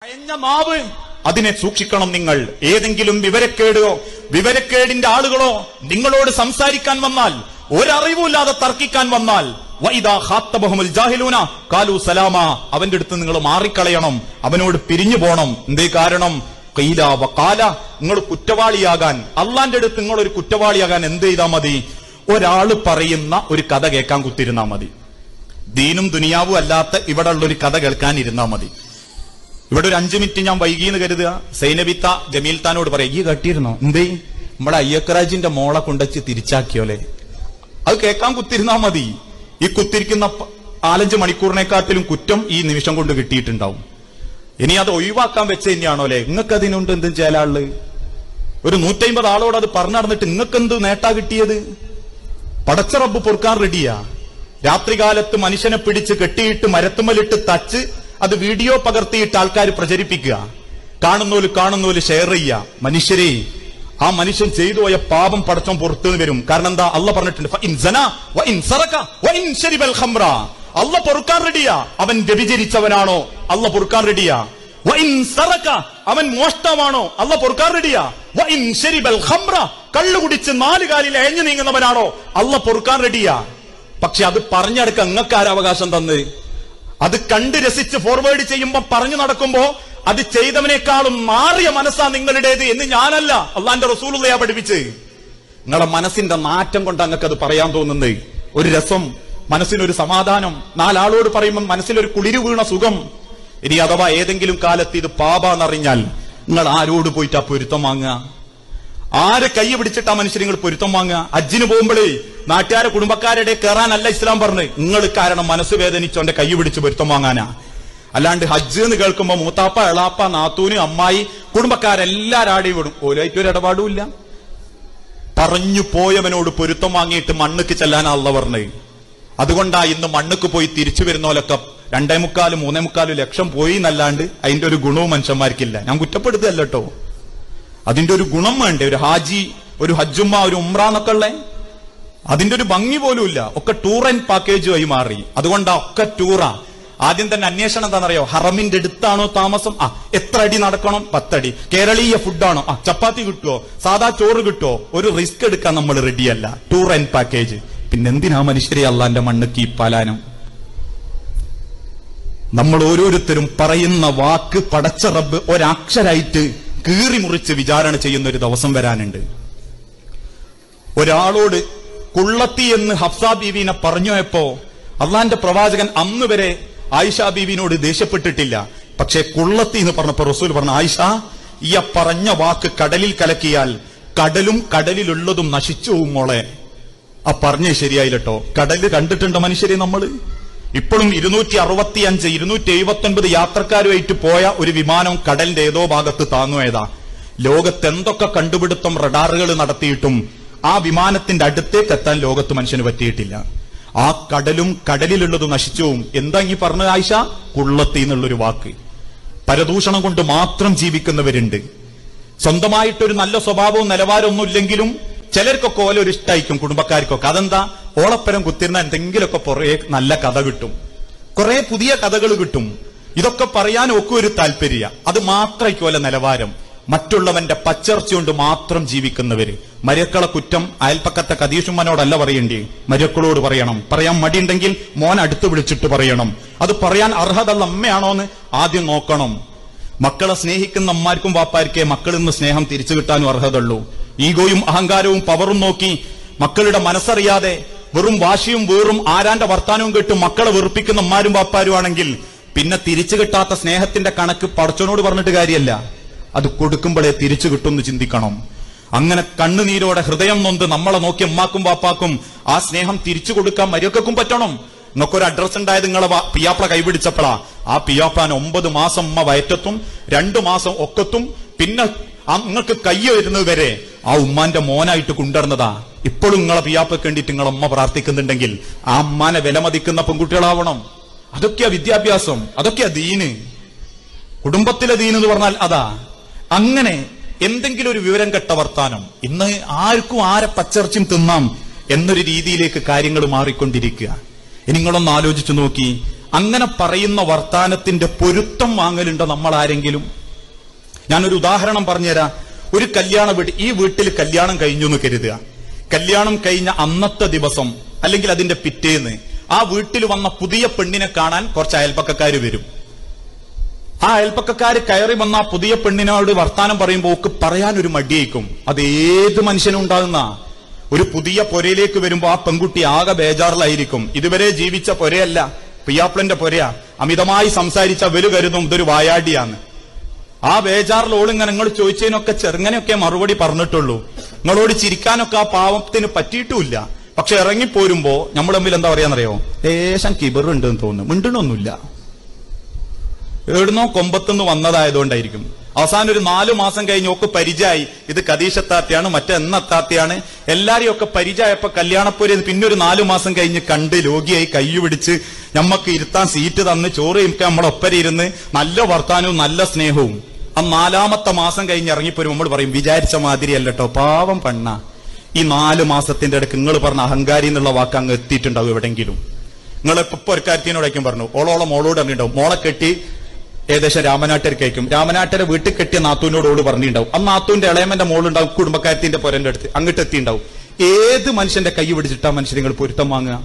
അയഞ്ഞ നാവ് അതിനെ സൂക്ഷിക്കണം നിങ്ങൾ ഏതെങ്കിലും വിവരക്കേടോ വിവരക്കേടിന്റെ ആളുകളോ നിങ്ങളോട് സംസാരിക്കാൻ വന്നാൽ ഒരറിവുമില്ലാതെ തർക്കിക്കാൻ വന്നാൽ വൈദാ ഖാത്തബഹുമുൽ ജാഹിലൂന കാലു സലാമ അവന്റെ അടുത്ത് നിങ്ങൾ മാറിക്കളയണം അവനോട് പിരിഞ്ഞു പോണം എന്തേ കാരണം കൈല വക്കാല നിങ്ങൾ കുറ്റവാളിയാകാൻ അള്ളാന്റെ അടുത്ത് നിങ്ങൾ ഒരു കുറ്റവാളിയാകാൻ എന്ത് ചെയ്താൽ മതി ഒരാള് പറയുന്ന ഒരു കഥ കേൾക്കാൻ കുത്തിരുന്നാ മതി ദീനും ദുനിയാവും അല്ലാത്ത ഇവിടെ ഉള്ള ഒരു കഥ കേൾക്കാൻ ഇരുന്നാ മതി ഇവിടെ ഒരു അഞ്ചു മിനിറ്റ് ഞാൻ വൈകിയെന്ന് കരുതുക സൈനബിത്ത ജമീൽ താനോട് പറയാം ഈ കട്ടിയിരുന്നോ എന്തേ നമ്മളെ അയ്യക്കറാജിന്റെ മോളെ കൊണ്ടച്ച് തിരിച്ചാക്കിയോലെ അത് കേൾക്കാൻ കുത്തിരുന്നാ മതി ഈ കുത്തിരിക്കുന്ന പ- നാലഞ്ച് മണിക്കൂറിനെക്കാട്ടിലും കുറ്റം ഈ നിമിഷം കൊണ്ട് കിട്ടിയിട്ടുണ്ടാവും ഇനി അത് ഒഴിവാക്കാൻ വെച്ച് തന്നെയാണോ അല്ലെ നിങ്ങൾക്ക് അതിനുണ്ട് എന്തും ചേലാള് ഒരു നൂറ്റമ്പത് ആളോട് അത് പറഞ്ഞു നടന്നിട്ട് നിങ്ങൾക്ക് എന്ത് നേട്ടാ കിട്ടിയത് പടച്ച റബ്ബ് പൊറുക്കാൻ റെഡിയാ രാത്രികാലത്ത് മനുഷ്യനെ പിടിച്ച് കെട്ടിയിട്ട് മരത്തുമ്മലിട്ട് തച്ച് അത് വീഡിയോ പകർത്തിയിട്ട് ആൾക്കാർ പ്രചരിപ്പിക്കുക കാണുന്നോല് കാണുന്നോല് ഷെയർ ചെയ്യുക മനുഷ്യരെ ആ മനുഷ്യൻ ചെയ്തു പോയ പാപം പടച്ചോൻ പുറത്തു വരും കാരണം എന്താ അല്ല പറഞ്ഞിട്ടുണ്ട് "ഫ ഇൻ സന വ ഇൻ സറക വ ഇൻ ശരിബൽ ഖംറ." അല്ല പൊറുക്കാൻ റെഡിയാ അവൻ വ്യഭിചരിച്ചവനാണോ അല്ല പൊറുക്കാൻ റെഡിയാ വ ഇൻ സറക അവൻ മോഷ്ടമാണോ അല്ല പൊറുക്കാൻ റെഡിയാ വ ഇൻ ശരിബൽ ഖംറ കള്ളു കുടിച്ച് നാല് കാലിൽ എഴഞ്ഞു നീങ്ങുന്നവനാണോ അല്ല പൊറുക്കാൻ റെഡിയാ പക്ഷെ അത് പറഞ്ഞെടുക്കാൻ നിങ്ങൾക്ക് ആരാ അവകാശം തന്ന് അത് കണ്ട് രസിച്ച് ഫോർവേഡ് ചെയ്യുമ്പോ പറഞ്ഞു നടക്കുമ്പോ അത് ചെയ്തവനേക്കാളും മാറിയ മനസ്സാ നിങ്ങളുടേത് എന്ന് ഞാനല്ല അള്ളാന്റെ റസൂലുള്ളയാ പഠിപ്പിച്ച് നിങ്ങളെ മനസ്സിന്റെ നാറ്റം കൊണ്ട് അങ്ങക്ക് അത് പറയാൻ തോന്നുന്നത് ഒരു രസം മനസ്സിനൊരു സമാധാനം നാലാളോട് പറയുമ്പോൾ മനസ്സിലൊരു കുളിരു വീണ സുഖം ഇനി അഥവാ ഏതെങ്കിലും കാലത്ത് ഇത് പാപാന്നറിഞ്ഞാൽ നിങ്ങൾ ആരോട് പോയിട്ട് ആ പൊരുത്തം വാങ്ങുക ആരെ കൈ പിടിച്ചിട്ടാ മനുഷ്യർ നിങ്ങൾ പൊരുത്തം വാങ്ങുക അജ്ജിന് പോകുമ്പോഴേ നാട്ടുകാരെ കുടുംബക്കാരുടെ കയറാനല്ല ഇസ്ലാം പറഞ്ഞ് നിങ്ങൾ കാരണം മനസ്സ് വേദനിച്ചോന്റെ കൈ പിടിച്ച് പൊരുത്തം വാങ്ങാനാ അല്ലാണ്ട് ഹജ്ജ് എന്ന് കേൾക്കുമ്പോ മൂത്താപ്പ എളാപ്പ നാത്തൂന് അമ്മായി കുടുംബക്കാരെല്ലാരാടി വിടും ഓലായിട്ട് ഒരു ഇടപാടുമില്ല പറഞ്ഞു പോയവനോട് പൊരുത്തം വാങ്ങിയിട്ട് മണ്ണുക്ക് ചെല്ലാനാ അള്ള പറഞ്ഞത് അതുകൊണ്ടാ ഇന്ന് മണ്ണുക്ക് പോയി തിരിച്ചു വരുന്നോലൊക്കെ രണ്ടേ മുക്കാലും മൂന്നേ മുക്കാലും ലക്ഷം പോയി എന്നല്ലാണ്ട് അതിന്റെ ഒരു ഗുണവും മനുഷ്യന്മാർക്കില്ല ഞാൻ കുറ്റപ്പെടുത്തുകയല്ല കേട്ടോ അതിന്റെ ഒരു ഗുണം വേണ്ടേ ഒരു ഹാജി ഒരു ഹജ്ജുമ്മ ഒരു ഉമ്ര എന്നൊക്കെ ഉള്ളേ അതിന്റെ ഒരു ഭംഗി പോലും ഇല്ല ഒക്കെ ടൂർ ആൻഡ് പാക്കേജ് ആയി മാറി അതുകൊണ്ടാ ഒക്കെ ടൂറാ ആദ്യം തന്നെ അന്വേഷണം എന്താണെന്നറിയോ ഹറമിന്റെ അടുത്താണോ താമസം ആ എത്ര അടി നടക്കണം പത്തടി കേരളീയ ഫുഡാണോ ആ ചപ്പാത്തി കിട്ടുമോ സാധാ ചോറ് കിട്ടുമോ ഒരു റിസ്ക് എടുക്കാൻ നമ്മൾ റെഡിയല്ല ടൂർ ആൻഡ് പാക്കേജ് പിന്നെ എന്തിനാ മനുഷ്യരെ അള്ളാന്റെ മണ്ണുക്ക് ഈ പലാനം നമ്മൾ ഓരോരുത്തരും പറയുന്ന വാക്ക് പടച്ച റബ്ബ് ഒരക്ഷരായിട്ട് കീറി മുറിച്ച് വിചാരണ ചെയ്യുന്ന ഒരു ദിവസം വരാനുണ്ട് ഒരാളോട് കുള്ളത്തി എന്ന് ഹഫ്സ ബീവിനെ പറഞ്ഞോയപ്പോ അള്ളാന്റെ പ്രവാചകൻ അന്ന് വരെ ആയിഷ ബീവിനോട് ദേഷ്യപ്പെട്ടിട്ടില്ല പക്ഷെ കുള്ളത്തി എന്ന് പറഞ്ഞപ്പോ റസൂൽ പറഞ്ഞു ആയിഷ ഈ ആ പറഞ്ഞ വാക്ക് കടലിൽ കലക്കിയാൽ കടലും കടലിലുള്ളതും നശിച്ചു പോവും മോളെ ആ പറഞ്ഞേ ശരിയായില്ലട്ടോ കടല് കണ്ടിട്ടുണ്ടോ മനുഷ്യരെ നമ്മള് ഇപ്പോഴും ഇരുന്നൂറ്റി അറുപത്തി അഞ്ച് ഇരുന്നൂറ്റി എഴുപത്തി ഒൻപത് യാത്രക്കാരുമായിട്ട് പോയ ഒരു വിമാനം കടലിന്റെ ഏതോ ഭാഗത്ത് താങ്ങുപോയതാ ലോകത്ത് എന്തൊക്കെ കണ്ടുപിടുത്തം റഡാറുകൾ നടത്തിയിട്ടും ആ വിമാനത്തിന്റെ അടുത്തേക്ക് എത്താൻ ലോകത്ത് മനുഷ്യന് പറ്റിയിട്ടില്ല ആ കടലും കടലിലുള്ളതും നശിച്ചുവും എന്താ ഈ പറഞ്ഞ ആയിഷ കുള്ളത്തി എന്നുള്ളൊരു വാക്ക് പരദൂഷണം കൊണ്ട് മാത്രം ജീവിക്കുന്നവരുണ്ട് സ്വന്തമായിട്ടൊരു നല്ല സ്വഭാവവും നിലവാരമൊന്നും ഇല്ലെങ്കിലും ചിലർക്കൊക്കെ ഓല ഒരു ഇഷ്ടമായിരിക്കും കുടുംബക്കാർക്കൊക്കെ അതെന്താ ഓളപ്പരം കുത്തിരുന്ന എന്തെങ്കിലുമൊക്കെ പുറേ നല്ല കഥ കിട്ടും കുറെ പുതിയ കഥകൾ കിട്ടും ഇതൊക്കെ പറയാൻ ഒക്കെ ഒരു താല്പര്യ അത് മാത്രമായിരിക്കും ഓല നിലവാരം മറ്റുള്ളവന്റെ പച്ചർച്ച കൊണ്ട് മാത്രം ജീവിക്കുന്നവര് മരക്കളെ കുറ്റം അയൽപ്പക്കത്തെ കതീഷുമ്മനോടല്ല പറയേണ്ടി മരക്കളോട് പറയണം പറയാൻ മടിയുണ്ടെങ്കിൽ മോൻ അടുത്ത് വിളിച്ചിട്ട് പറയണം അത് പറയാൻ അർഹതയുള്ള അമ്മയാണോന്ന് ആദ്യം നോക്കണം മക്കളെ സ്നേഹിക്കുന്ന അമ്മാർക്കും വാപ്പാർക്കേ മക്കളിൽ നിന്ന് സ്നേഹം തിരിച്ചു കിട്ടാനും അർഹതയുള്ളൂ ഈഗോയും അഹങ്കാരവും പവറും നോക്കി മക്കളുടെ മനസ്സറിയാതെ വെറും വാശിയും വേറും ആരാന്റെ വർത്താനവും കേട്ട് മക്കളെ വെറുപ്പിക്കുന്ന അമ്മാരും വാപ്പാരും ആണെങ്കിൽ പിന്നെ തിരിച്ചു കിട്ടാത്ത സ്നേഹത്തിന്റെ കണക്ക് പടച്ചോനോട് പറഞ്ഞിട്ട് കാര്യമല്ല അത് കൊടുക്കുമ്പോഴേ തിരിച്ചു കിട്ടുമെന്ന് ചിന്തിക്കണം അങ്ങനെ കണ്ണുനീരോടെ ഹൃദയം നൊന്ത് നമ്മളെ നോക്കി അമ്മാക്കും വാപ്പാക്കും ആ സ്നേഹം തിരിച്ചു കൊടുക്കാൻ മര്യാദക്കും പറ്റണം നിങ്ങൾക്കൊരു അഡ്രസ് ഉണ്ടായത് നിങ്ങളെ വാ- പിയാപ്ല കൈപിടിച്ചപ്പോഴാ ആ പിയാപ്ലാൻ ഒമ്പത് മാസം ഉമ്മ വയറ്റത്തും രണ്ടു മാസം ഒക്കത്തും പിന്നെ ആ നിങ്ങൾക്ക് കൈ വരുന്നത് വരെ ആ ഉമ്മാന്റെ മോനായിട്ട് കൊണ്ടുവരുന്നതാ ഇപ്പോഴും നിങ്ങളെ പിയാപ്പയ്ക്ക് വേണ്ടിയിട്ട് നിങ്ങളെ അമ്മ പ്രാർത്ഥിക്കുന്നുണ്ടെങ്കിൽ ആ അമ്മാനെ വിലമതിക്കുന്ന പെൺകുട്ടികളാവണം അതൊക്കെയാ വിദ്യാഭ്യാസം അതൊക്കെയാ ദീന് കുടുംബത്തിലെ ദീൻ എന്ന് പറഞ്ഞാൽ അതാ അങ്ങനെ എന്തെങ്കിലും ഒരു വിവരം കെട്ട വർത്താനം ഇന്ന് ആർക്കും ആരെ പച്ചർച്ചും തിന്നാം എന്നൊരു രീതിയിലേക്ക് കാര്യങ്ങൾ മാറിക്കൊണ്ടിരിക്കുക ഇനി നിങ്ങളൊന്ന് ആലോചിച്ചു നോക്കി അങ്ങനെ പറയുന്ന വർത്താനത്തിന്റെ പൊരുത്തം വാങ്ങലുണ്ടോ നമ്മൾ ആരെങ്കിലും ഞാനൊരു ഉദാഹരണം പറഞ്ഞുതരാം ഒരു കല്യാണ വീട് ഈ വീട്ടിൽ കല്യാണം കഴിഞ്ഞു എന്ന് കരുതുക കല്യാണം കഴിഞ്ഞ അന്നത്തെ ദിവസം അല്ലെങ്കിൽ അതിന്റെ പിറ്റേന്ന് ആ വീട്ടിൽ വന്ന പുതിയ പെണ്ണിനെ കാണാൻ കുറച്ച് അയൽപ്പക്കക്കാര് വരും ആ അയൽപ്പക്കക്കാര് കയറി വന്ന ആ പുതിയ പെണ്ണിനോട് വർത്താനം പറയുമ്പോൾ ഒക്കെ പറയാൻ ഒരു മടിയേക്കും അത് ഏത് മനുഷ്യനും ഉണ്ടാകുന്ന ഒരു പുതിയ പൊരയിലേക്ക് വരുമ്പോ ആ പെൺകുട്ടി ആകെ ബേജാറിലായിരിക്കും ഇതുവരെ ജീവിച്ച പൊരയല്ല പിയാപ്പിളിന്റെ പൊരയാ അമിതമായി സംസാരിച്ച വലു കരുതും ഇതൊരു വായാടിയാന്ന് ആ ബേജാറിൽ ഓളിങ്ങനെ നിങ്ങൾ ചോദിച്ചതിനൊക്കെ ചെറുങ്ങനെയൊക്കെ മറുപടി പറഞ്ഞിട്ടുള്ളൂ നിങ്ങളോട് ചിരിക്കാനൊക്കെ ആ പാവത്തിന് പറ്റിയിട്ടുമില്ല പക്ഷെ ഇറങ്ങിപ്പോരുമ്പോ നമ്മൾ തമ്മിൽ എന്താ പറയാന്നറിയോ ലേശം കിബറുണ്ടെന്ന് തോന്നുന്നു മിണ്ടണമൊന്നുമില്ല എവിടുന്നോ കൊമ്പത്തുനിന്ന് വന്നതായതുകൊണ്ടായിരിക്കും അവസാനം ഒരു നാലു മാസം കഴിഞ്ഞ് ഒക്കെ പരിചയമായി ഇത് കദീശത്താത്തയാണ് മറ്റെന്നത്താത്തയാണ് എല്ലാരെയും ഒക്കെ പരിചയപ്പോ കല്യാണപ്പുര പിന്നെ ഒരു നാലു മാസം കഴിഞ്ഞ് കണ്ട് രോഗിയായി കൈ പിടിച്ച് ഞമ്മക്ക് ഇരുത്താൻ സീറ്റ് തന്ന് ചോറ് ഇരിക്കാൻ നമ്മളെ ഒപ്പര ഇരുന്ന് നല്ല വർത്താനവും നല്ല സ്നേഹവും ആ നാലാമത്തെ മാസം കഴിഞ്ഞ് ഇറങ്ങിപ്പോരും നമ്മൾ പറയും വിചാരിച്ച മാതിരി അല്ലട്ടോ പാവം പണ്ണ ഈ നാല് മാസത്തിന്റെ ഇടയ്ക്ക് നിങ്ങൾ പറഞ്ഞ അഹങ്കാരി എന്നുള്ള വാക്ക് അങ്ങ് എത്തിയിട്ടുണ്ടാവും എവിടെങ്കിലും നിങ്ങൾ ഇപ്പൊ ഒരു കാര്യത്തിനോടേക്കും പറഞ്ഞു ഓളോളം മോളോട് പറഞ്ഞിട്ടുണ്ടാവും മോളെ കെട്ടി ഏകദേശം രാമനാട്ടർക്കായിരിക്കും രാമനാട്ടരെ വീട്ടിൽ കെട്ടിയ നാത്തൂനോട് ഓള് പറഞ്ഞിട്ടുണ്ടാവും ആ നാത്തൂന്റെ ഇളയമന്റെ മോളുണ്ടാവും കുടുംബക്കാരത്തിന്റെ പൊരന്റെ അടുത്ത് അങ്ങോട്ട് എത്തിണ്ടാവും ഏത് മനുഷ്യന്റെ കൈ പിടിച്ചിട്ടാ മനുഷ്യൻ നിങ്ങൾ പൊരുത്തം വാങ്ങുക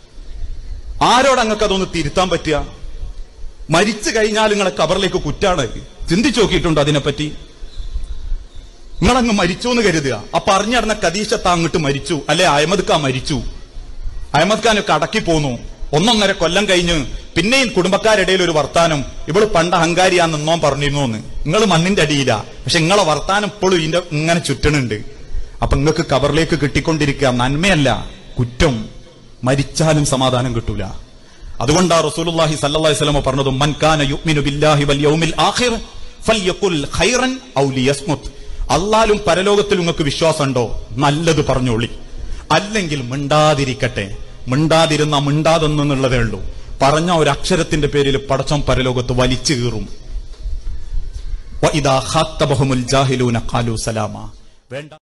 ആരോട് അങ്ങക്ക് അതൊന്ന് തിരുത്താൻ പറ്റുക മരിച്ചു കഴിഞ്ഞാൽ നിങ്ങളെ കബറിലേക്ക് കുറ്റാണ് ചിന്തിച്ചു നോക്കിയിട്ടുണ്ടോ അതിനെപ്പറ്റി നിങ്ങളങ്ങ് മരിച്ചു എന്ന് കരുതുക ആ പറഞ്ഞു നടന്ന കദീശത്ത അങ്ങോട്ട് മരിച്ചു അല്ലെ അഹമ്മദ് ഖാൻ മരിച്ചു അഹമ്മദ് ഖാനൊക്കെ അടക്കി പോന്നു ഒന്നൊന്നര കൊല്ലം കഴിഞ്ഞ് പിന്നെയും കുടുംബക്കാരിടയിൽ ഒരു വർത്താനം ഇവള് പണ്ട് അഹങ്കാരിയാന്ന് എന്നോ പറഞ്ഞിരുന്നു എന്ന് നിങ്ങൾ മണ്ണിന്റെ അടിയില പക്ഷെ നിങ്ങളെ വർത്താനം ഇപ്പോഴും ഇതിന്റെ ഇങ്ങനെ ചുറ്റണുണ്ട് അപ്പൊ നിങ്ങൾക്ക് കബറിലേക്ക് കിട്ടിക്കൊണ്ടിരിക്കുക നന്മയല്ല കുറ്റം മരിച്ചാലും സമാധാനം കിട്ടൂല അതുകൊണ്ടാ റസൂലുള്ളാഹി സല്ലല്ലാഹി അലൈഹി വസല്ലം പറഞ്ഞത് മൻ കാന യുഅ്മിനു ബില്ലാഹി വൽ യൗമിൽ ആഖിർ ഫൽയഖുൽ ഖൈറൻ ഔ ലിയസ്മുത് അല്ലാലും പരലോകത്തിൽ നിങ്ങൾക്ക് വിശ്വാസമുണ്ടോ നല്ലത് പറഞ്ഞോളി അല്ലെങ്കിൽ മിണ്ടാതിരിക്കട്ടെ മിണ്ടാതിരുന്ന മിണ്ടാതെന്നുള്ളതേ ഉള്ളൂ പറഞ്ഞ ഒരു അക്ഷരത്തിന്റെ പേരിൽ പടച്ചം പരലോകത്ത് വലിച്ചു കീറും വഇദാ ഖാത്തബഹുമുൽ ജാഹിലൂന ഖാലു സലാമ വേണ്ട